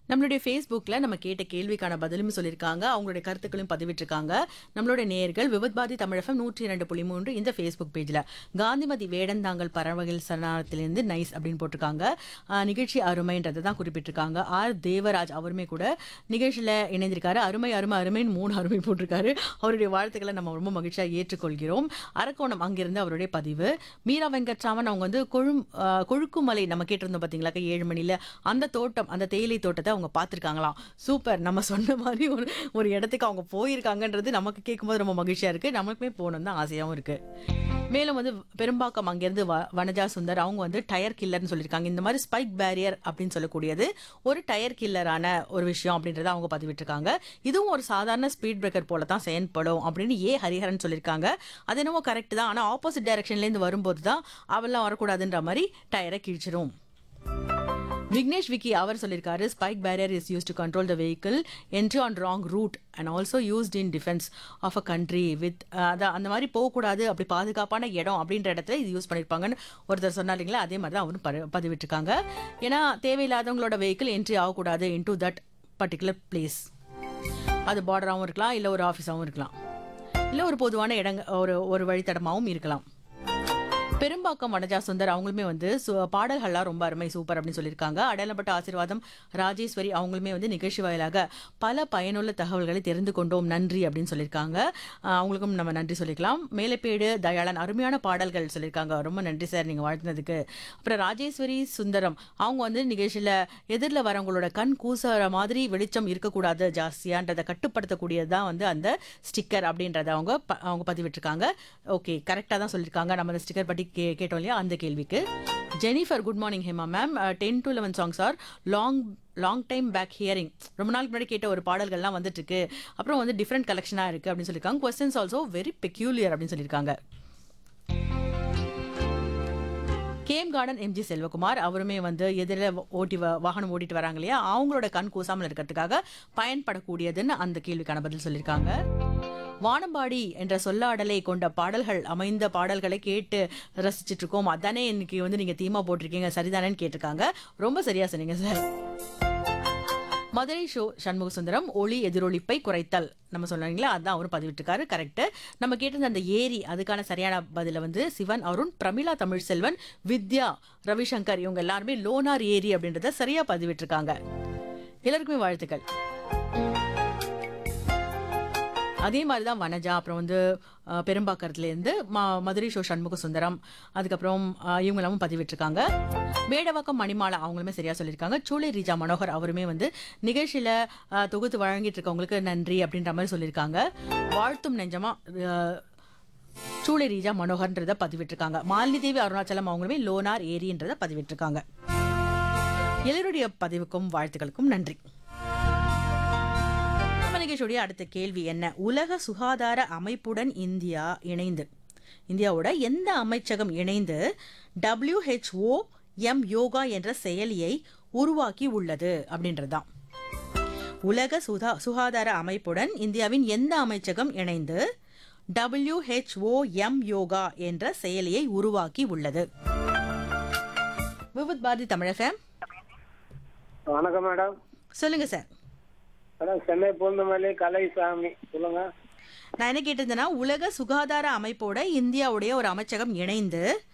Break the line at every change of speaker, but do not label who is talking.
நம்மளுடைய ஃபேஸ்புக்கில் நம்ம கேட்ட கேள்விக்கான பதிலும் சொல்லியிருக்காங்க அவங்களுடைய கருத்துக்களையும் பதிவிட்டிருக்காங்க நம்மளுடைய நேர்கள் விபத்பாதி தமிழகம் நூற்றி இரண்டு புள்ளி மூன்று இந்த ஃபேஸ்புக் பேஜில் காந்திமதி வேடந்தாங்கல் பறவைகள் சரணாலயத்திலிருந்து நைஸ் அப்படின்னு போட்டிருக்காங்க ஆஹ் நிகழ்ச்சி அருமைன்றதை தான் குறிப்பிட்டிருக்காங்க ஆர் தேவராஜ் அவருமே கூட நிகழ்ச்சியில் இணைந்திருக்காரு அருமை அருமை அருமைன்னு மூணு அருமை போட்டிருக்காரு அவருடைய வாழ்த்துக்களை நம்ம ரொம்ப மகிழ்ச்சியாக ஏற்றுக்கொள்கிறோம் அரக்கோணம் அங்கிருந்து அவருடைய பதிவு மீரா வெங்கட்ராமன் அவங்க வந்து கொழும் ஆஹ் கொழுக்குமலை நம்ம கேட்டிருந்தோம் பார்த்தீங்களா ஏழு மணியில் அந்த தோட்டம் அந்த தேயிலை தோட்டத்தை அவங்க பார்த்துருக்காங்களாம் சூப்பர் நம்ம சொன்ன மாதிரி ஒரு ஒரு இடத்துக்கு அவங்க போயிருக்காங்கன்றது நமக்கு கேட்கும்போது ரொம்ப மகிழ்ச்சியாக இருக்குது நமக்குமே போகணும் தான் ஆசையாகவும் இருக்குது மேலும் வந்து பெரும்பாக்கம் அங்கேருந்து வ வனஜா சுந்தர் அவங்க வந்து டயர் கில்லர்னு சொல்லியிருக்காங்க இந்த மாதிரி ஸ்பைக் பேரியர் அப்படின்னு சொல்லக்கூடியது ஒரு டயர் கில்லரான ஒரு விஷயம் அப்படின்றத அவங்க பதிவிட்டிருக்காங்க இதுவும் ஒரு சாதாரண ஸ்பீட் பிரேக்கர் போல தான் செயல்படும் அப்படின்னு ஏ ஹரிஹரன் சொல்லியிருக்காங்க அது என்னவோ கரெக்ட் தான் ஆனால் ஆப்போசிட் டைரக்ஷன்லேருந்து வரும்போது தான் அவெல்லாம் வரக்கூடாதுன்ற மாதிரி டயரை கிழிச்சிரும் விக்னேஷ் விக்கி அவர் சொல்லியிருக்காரு spike barrier is use to control the vehicle entry on wrong route and also used in defence of a country with அதான் அந்த மாதிரி போகக்கூடாது அப்படி பாதுகாப்பான இடம் அப்படின்ற இடத்துல இது யூஸ் பண்ணியிருப்பாங்கன்னு ஒருத்தர் சொன்னாலிங்களா அதே மாதிரி தான் அவரும் பரு- பதிவிட்டிருக்காங்க ஏன்னா தேவையில்லாதவங்களோட வெஹிக்கிள் என்ட்ரி ஆகக்கூடாது இன்டு தட் பர்டிகுலர் பிளேஸ் அது பார்டராகவும் இருக்கலாம் இல்லை ஒரு ஆஃபீஸாகவும் இருக்கலாம் இல்லை ஒரு பொதுவான இடங்க ஒரு ஒரு வழித்தடமாகவும் இருக்கலாம் பெரும்பாக்கம் வனஜா சுந்தர் அவங்களுமே வந்து சு- பாடல்கள்லாம் ரொம்ப அருமை சூப்பர் அப்படின்னு சொல்லியிருக்காங்க அடையாளப்பட்ட ஆசீர்வாதம் ராஜேஸ்வரி அவங்களுமே வந்து நிகழ்ச்சி வாயிலாக பல பயனுள்ள தகவல்களை தெரிந்து கொண்டோம் நன்றி அப்படின்னு சொல்லியிருக்காங்க ஆஹ் அவங்களுக்கும் நம்ம நன்றி சொல்லிக்கலாம் மேலப்பேடு தயாளன் அருமையான பாடல்கள் சொல்லியிருக்காங்க ரொம்ப நன்றி சார் நீங்கள் வாழ்த்தினதுக்கு அப்புறம் ராஜேஸ்வரி சுந்தரம் அவங்க வந்து நிகழ்ச்சியில் எதிரில் வரவங்களோட கண் கூசுற மாதிரி வெளிச்சம் இருக்கக்கூடாது ஜாஸ்தியான்றதை கட்டுப்படுத்தக்கூடியது தான் வந்து அந்த ஸ்டிக்கர் அப்படின்றத அவங்க ப- அவங்க பதிவிட்டிருக்காங்க ஓகே கரெக்டாக தான் சொல்லியிருக்காங்க நம்ம அந்த ஸ்டிக்கர் பற்றி கே கேட்டோம் இல்லையா அந்த கேள்விக்கு Jennifer good morning Hema ma'am ten to eleven songs are long long time back hearing ரொம்ப நாளுக்கு முன்னாடி கேட்ட ஒரு பாடல்கள்லாம் வந்துட்டு இருக்கு அப்புறம் வந்து டிஃப்ரெண்ட் கலெக்ஷனாக இருக்குது அப்படின்னு சொல்லியிருக்காங்க கொஸ்டின்ஸ் ஆல்சோ வெரி பெக்யூலியர் அப்படின்னு சொல்லியிருக்காங்க கேம் கார்டன் எம்ஜி செல்வகுமார் அவருமே வந்து எதிரில் ஓட்டி வ- வாகனம் ஓட்டிட்டு வராங்க இல்லையா அவங்களோட கண் கூசாமல் இருக்கிறதுக்காக பயன்படக்கூடியதுன்னு அந்த கேள்விக்கான பதில் சொல்லியிருக்காங்க வானம்பாடி என்ற சொல்லாடலை கொண்ட பாடல்கள் அமைந்த பாடல்களை கேட்டு ரசிச்சிட்டு இருக்கோம் அதானே இன்னைக்கு வந்து நீங்க தீமா போட்டிருக்கீங்க சரிதானேன்னு கேட்டிருக்காங்க ரொம்ப சரியா சொன்னீங்க சார் மதுரை ஷோ சண்முக சுந்தரம் ஒளி எதிரொலிப்பை குறைத்தல் நம்ம சொன்னீங்களா அதான் அவரும் பதிவிட்டிருக்காரு கரெக்ட் நம்ம கேட்டிருந்த அந்த ஏரி அதுக்கான சரியான பதில வந்து சிவன் அருண் பிரமிளா தமிழ் செல்வன் வித்யா ரவிசங்கர் இவங்க எல்லாருமே லோனார் ஏரி அப்படின்றத சரியா பதிவிட்டிருக்காங்க எல்லாருக்குமே வாழ்த்துக்கள் அதே மாதிரி தான் வனஜா அப்புறம் வந்து அஹ், பெரும்பாக்கத்துலேருந்து ம மதுரை ஷோ சண்முக சுந்தரம் அதுக்கப்புறம் அஹ், இவங்க எல்லாமும் பதிவிட்டிருக்காங்க மேடவாக்கம் மணிமாலா அவங்களுமே சரியா சொல்லியிருக்காங்க சூளை ரீஜா மனோகர் அவருமே வந்து நிகழ்ச்சியில் தொகுத்து வழங்கிட்டு இருக்கவங்களுக்கு நன்றி அப்படின்ற மாதிரி சொல்லியிருக்காங்க வாழ்த்தும் நெஞ்சமா அஹ், சூளை ரீஜா மனோகர்ன்றத பதிவிட்டிருக்காங்க மாலினி தேவி அருணாச்சலம் அவங்களுமே லோனார் ஏரின்றத பதிவிட்டிருக்காங்க எல்லோருடைய பதிவுக்கும் வாழ்த்துக்களுக்கும் நன்றி நம்ம நிகழ்ச்சியுடைய அடுத்த கேள்வி என்ன உலக சுகாதார அமைப்புடன் இந்தியா இணைந்து இந்தியாவோட எந்த அமைச்சகம் இணைந்து WHO எம் யோகா என்ற செயலியை உருவாக்கி உள்ளது அப்படின்றதுதான் உலக சுதா சுகாதார அமைப்புடன் இந்தியாவின் எந்த அமைச்சகம் இணைந்து WHO எம் யோகா என்ற செயலியை உருவாக்கி உள்ளது விவித் பாரதி தமிழகம்
வணக்கம் மேடம்
சொல்லுங்க சார்
மேடம் சென்னை பூந்தமல்லி கலைசாமி சொல்லுங்க
நான் என்ன கேட்டிருந்தேன்னா உலக சுகாதார அமைப்போட இந்தியாவுடைய ஒரு அமைச்சகம் இணைந்து